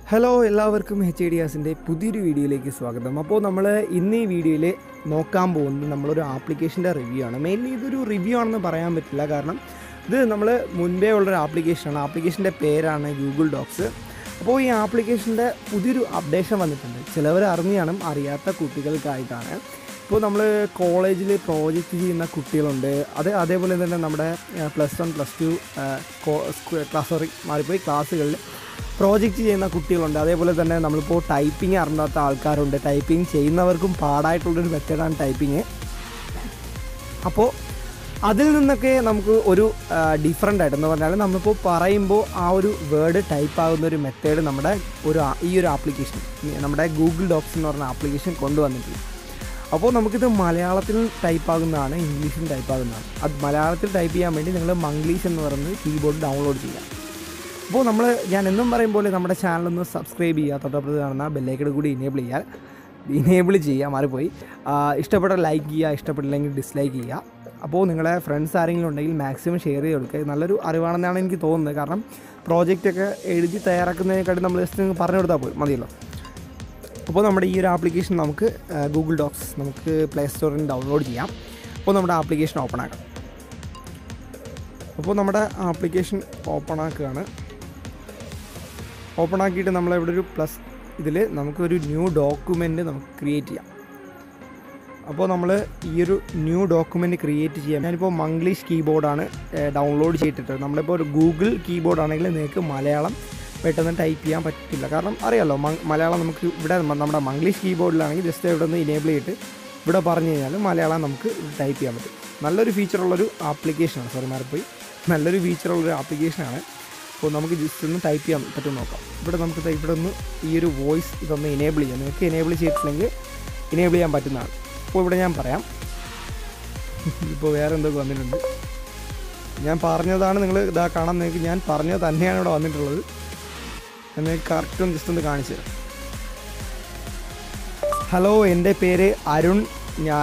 hello എല്ലാവർക്കും H I ഡിയാസിൻ്റെ പുതിയൊരു വീഡിയോയിലേക്ക് സ്വാഗതം അപ്പോൾ നമ്മൾ ഇന്ന് ഈ വീഡിയോയിൽ നോക്കാൻ പോകുന്നത് നമ്മളൊരു ആപ്ലിക്കേഷൻ്റെ റിവ്യൂ ആണ് മെയിൻലി ഇതൊരു റിവ്യൂ ആണെന്ന് പറയാൻ പറ്റില്ല കാരണം ഇത് നമ്മൾ മുൻപേ ഉള്ളൊരു ആപ്ലിക്കേഷനാണ് ആപ്ലിക്കേഷൻ്റെ പേരാണ് ഗൂഗിൾ ഡോക്സ് അപ്പോൾ ഈ ആപ്ലിക്കേഷൻ്റെ പുതിയൊരു അപ്ഡേഷൻ വന്നിട്ടുണ്ട് ചിലവർ അറിഞ്ഞാണ് അറിയാത്ത കുട്ടികൾക്കായിട്ടാണ് ഇപ്പോൾ നമ്മൾ കോളേജിൽ പ്രോജക്റ്റ് ചെയ്യുന്ന കുട്ടികളുണ്ട് അത് അതേപോലെ തന്നെ നമ്മുടെ plus one plus two class sorry മാറിപ്പോയി ക്ലാസ്സുകളിൽ പ്രോജക്റ്റ് ചെയ്യുന്ന കുട്ടികളുണ്ട് അതേപോലെ തന്നെ നമ്മളിപ്പോൾ ടൈപ്പിംഗ് അറിഞ്ഞാത്ത ആൾക്കാരുണ്ട് ടൈപ്പിംഗ് ചെയ്യുന്നവർക്കും പാടായിട്ടുള്ളൊരു മെത്തേഡാണ് ടൈപ്പിംഗ് അപ്പോൾ അതിൽ നിന്നൊക്കെ നമുക്ക് ഒരു ഡിഫറെൻ്റ് ആയിട്ട് എന്ന് പറഞ്ഞാൽ നമ്മളിപ്പോൾ പറയുമ്പോൾ ആ ഒരു വേർഡ് ടൈപ്പ് ആകുന്ന ഒരു മെത്തേഡ് നമ്മുടെ ഒരു ആ- ഈ ഒരു ആപ്ലിക്കേഷൻ നമ്മുടെ ഗൂഗിൾ ഡോക്സ് എന്ന് പറഞ്ഞ ആപ്ലിക്കേഷൻ കൊണ്ടുവന്നിട്ടുണ്ട് അപ്പോൾ നമുക്കിത് മലയാളത്തിൽ ടൈപ്പ് ആകുന്നതാണ് ഇംഗ്ലീഷിൽ ടൈപ്പ് ആകുന്നതാണ് അത് മലയാളത്തിൽ ടൈപ്പ് ചെയ്യാൻ വേണ്ടി നിങ്ങൾ മംഗ്ലീഷ് എന്ന് പറയുന്നത് കീബോർഡ് ഡൗൺലോഡ് ചെയ്യുക അപ്പോൾ നമ്മൾ ഞാൻ എന്നും പറയും പോലെ നമ്മുടെ ചാനലൊന്ന് സബ്സ്ക്രൈബ് ചെയ്യുക തൊട്ടപ്പുറത്ത് കാണുന്ന ബെല്ലൈക്കഡ് കൂടി ഇനേബിൾ ചെയ്യാൻ ഇനേബിൾ ചെയ്യുക മാറിപ്പോയി ആ, ഇഷ്ടപ്പെട്ട ലൈക്ക് ചെയ്യുക ഇഷ്ടപ്പെട്ടില്ലെങ്കിൽ ഡിസ്ലൈക്ക് ചെയ്യുക അപ്പോൾ നിങ്ങളുടെ ഫ്രണ്ട്സ് ആരെങ്കിലും ഉണ്ടെങ്കിൽ മാക്സിമം ഷെയർ ചെയ്ത് കൊടുക്കുക ഇത് നല്ലൊരു അറിവാണെന്നാണ് എനിക്ക് തോന്നുന്നത് കാരണം പ്രോജക്റ്റൊക്കെ എഴുതി തയ്യാറാക്കുന്നതിനെക്കാട്ടി നമ്മൾ ജസ്റ്റ് നിങ്ങൾക്ക് പറഞ്ഞു കൊടുത്താൽ പോയി മതിയല്ലോ അപ്പോൾ നമ്മുടെ ഈ ഒരു ആപ്ലിക്കേഷൻ നമുക്ക് ഗൂഗിൾ ഡോക്സ് നമുക്ക് പ്ലേ സ്റ്റോറിൽ നിന്ന് ഡൗൺലോഡ് ചെയ്യാം അപ്പോൾ നമ്മുടെ ആപ്ലിക്കേഷൻ ഓപ്പൺ ആക്കാം അപ്പോൾ നമ്മുടെ ആപ്ലിക്കേഷൻ ഓപ്പൺ ആക്കുകയാണ് ഓപ്പൺ ആക്കിയിട്ട് നമ്മളിവിടെ ഒരു പ്ലസ് ഇതിൽ നമുക്കൊരു ന്യൂ ഡോക്യുമെൻറ്റ് നമുക്ക് ക്രിയേറ്റ് ചെയ്യാം അപ്പോൾ നമ്മൾ ഈ ഒരു ന്യൂ ഡോക്യുമെൻറ്റ് ക്രിയേറ്റ് ചെയ്യാം ഞാനിപ്പോൾ മംഗ്ലീഷ് കീബോർഡാണ് ഡൗൺലോഡ് ചെയ്തിട്ട് നമ്മളിപ്പോൾ ഒരു ഗൂഗിൾ കീബോർഡ് ആണെങ്കിൽ നിങ്ങൾക്ക് മലയാളം പെട്ടെന്ന് ടൈപ്പ് ചെയ്യാൻ പറ്റില്ല കാരണം അറിയാലോ മ- മലയാളം നമുക്ക് ഇവിടെ മ- നമ്മുടെ മംഗ്ലീഷ് കീബോർഡിലാണെങ്കിൽ ജസ്റ്റ് ഇവിടെ നിന്ന് ഇനേബിൾ ചെയ്തിട്ട് ഇവിടെ പറഞ്ഞു കഴിഞ്ഞാൽ മലയാളം നമുക്ക് ടൈപ്പ് ചെയ്യാൻ പറ്റും നല്ലൊരു ഫീച്ചറുള്ളൊരു ആപ്ലിക്കേഷനാണ് സോറി മാറിപ്പോയി നല്ലൊരു ഫീച്ചറുള്ളൊരു ആപ്ലിക്കേഷനാണ് അപ്പോൾ നമുക്ക് ജസ്റ്റ് ഒന്ന് ടൈപ്പ് ചെയ്യാൻ പറ്റും നോക്കാം ഇവിടെ നമുക്ക് ദേ ഇവിടെ ഒന്ന് ഈ ഒരു വോയിസ് ഇതൊന്ന് എനേബിൾ ചെയ്യാം നിങ്ങൾക്ക് എനേബിൾ ചെയ്തിട്ടില്ലെങ്കിൽ എനേബിൾ ചെയ്യാൻ പറ്റുന്നതാണ് അപ്പോൾ ഇവിടെ ഞാൻ പറയാം ഇപ്പോൾ വേറെ എന്തൊക്കെ വന്നിട്ടുണ്ട് ഞാൻ പറഞ്ഞതാണ് നിങ്ങൾ ഇതാ കാണാൻ നിങ്ങൾക്ക് ഞാൻ പറഞ്ഞത് തന്നെയാണ് ഇവിടെ വന്നിട്ടുള്ളത് എന്ന് കറക്റ്റ് ഒന്ന് ജസ്റ്റ് ഒന്ന് കാണിച്ചു തരാം ഹലോ എൻ്റെ പേര് അരുൺ ഞാ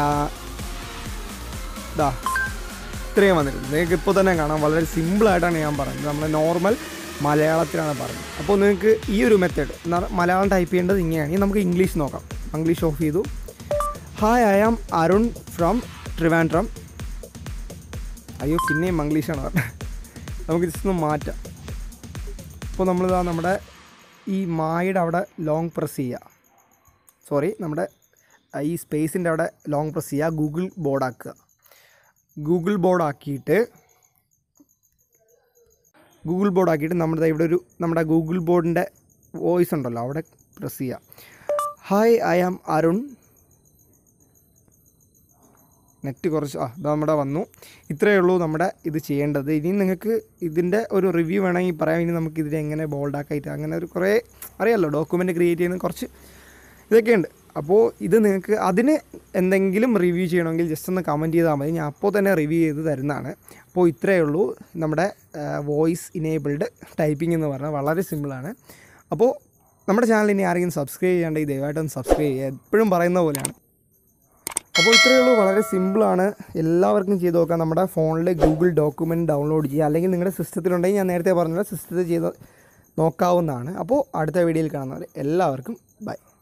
ഇതാ ഇത്രയും വന്നിട്ടുണ്ട് നിങ്ങൾക്ക് ഇപ്പോൾ തന്നെ കാണാം വളരെ സിമ്പിളായിട്ടാണ് ഞാൻ പറയുന്നത് നമ്മൾ നോർമൽ മലയാളത്തിലാണ് പറയുന്നത് അപ്പോൾ നിങ്ങൾക്ക് ഈ ഒരു മെത്തേഡ് മലയാളം ടൈപ്പ് ചെയ്യേണ്ടത് ഇങ്ങനെയാണ് ഇനി നമുക്ക് ഇംഗ്ലീഷ് നോക്കാം ഇംഗ്ലീഷ് ഓഫ് ചെയ്തു hi I am Arun from Trivandrum അയ്യോ പിന്നെയും ഇംഗ്ലീഷാണ് പറഞ്ഞത് നമുക്ക് ജസ്റ്റ് ഒന്ന് മാറ്റാം ഇപ്പോൾ നമ്മളിതാ നമ്മുടെ ഈ മായുടെ അവിടെ ലോങ് പ്രസ് ചെയ്യുക സോറി നമ്മുടെ ആ, ഈ സ്പേസിൻ്റെ അവിടെ ലോങ് പ്രസ് ചെയ്യുക ഗൂഗിൾ ബോർഡ് ആക്കുക ഗൂഗിൾ ബോർഡ് ആക്കിയിട്ട് ഗൂഗിൾ ബോർഡ് ആക്കിയിട്ട് നമ്മുടെ ഇവിടെ ഒരു നമ്മുടെ ഗൂഗിൾ ബോർഡിൻ്റെ വോയിസ് ഉണ്ടല്ലോ അവിടെ പ്രസ് ചെയ്യുക hi I am Arun net കുറച്ച് ആ ഇത് നമ്മുടെ വന്നു ഇത്രയേ ഉള്ളൂ നമ്മുടെ ഇത് ചെയ്യേണ്ടത് ഇനി നിങ്ങൾക്ക് ഇതിൻ്റെ ഒരു റിവ്യൂ വേണമെങ്കിൽ പറയാം ഇനി നമുക്ക് ഇതിനെ എങ്ങനെ ബോൾഡാക്കായിട്ട് അങ്ങനെ ഒരു കുറേ അറിയാമല്ലോ ഡോക്യുമെൻ്റ് ക്രിയേറ്റ് ചെയ്യുന്ന കുറച്ച് ഇതൊക്കെയുണ്ട് അപ്പോൾ ഇത് നിങ്ങൾക്ക് അതിന് എന്തെങ്കിലും റിവ്യൂ ചെയ്യണമെങ്കിൽ ജസ്റ്റ് ഒന്ന് കമൻറ്റ് ചെയ്താൽ മതി ഞാൻ അപ്പോൾ തന്നെ റിവ്യൂ ചെയ്ത് തരുന്നതാണ് അപ്പോൾ ഇത്രയേ ഉള്ളൂ നമ്മുടെ വോയിസ് ഇനേബിൾഡ് ടൈപ്പിംഗ് എന്ന് പറഞ്ഞാൽ വളരെ സിമ്പിളാണ് അപ്പോൾ നമ്മുടെ ചാനൽ ഇനി ആരെങ്കിലും സബ്സ്ക്രൈബ് ചെയ്യേണ്ടെങ്കിൽ ദയവായിട്ടൊന്ന് സബ്സ്ക്രൈബ് ചെയ്യുക എപ്പോഴും പറയുന്ന പോലെയാണ് അപ്പോൾ ഇത്രയേ ഉള്ളൂ വളരെ സിമ്പിളാണ് എല്ലാവർക്കും ചെയ്ത് നോക്കാം നമ്മുടെ ഫോണിൽ ഗൂഗിൾ ഡോക്യുമെൻറ്റ് ഡൗൺലോഡ് ചെയ്യുക അല്ലെങ്കിൽ നിങ്ങളുടെ സിസ്റ്റത്തിലുണ്ടെങ്കിൽ ഞാൻ നേരത്തെ പറഞ്ഞ സിസ്റ്റത്തിൽ ചെയ്ത് നോക്കാവുന്നതാണ് അപ്പോൾ അടുത്ത വീഡിയോയിൽ കാണുന്നവരെ എല്ലാവർക്കും ബൈ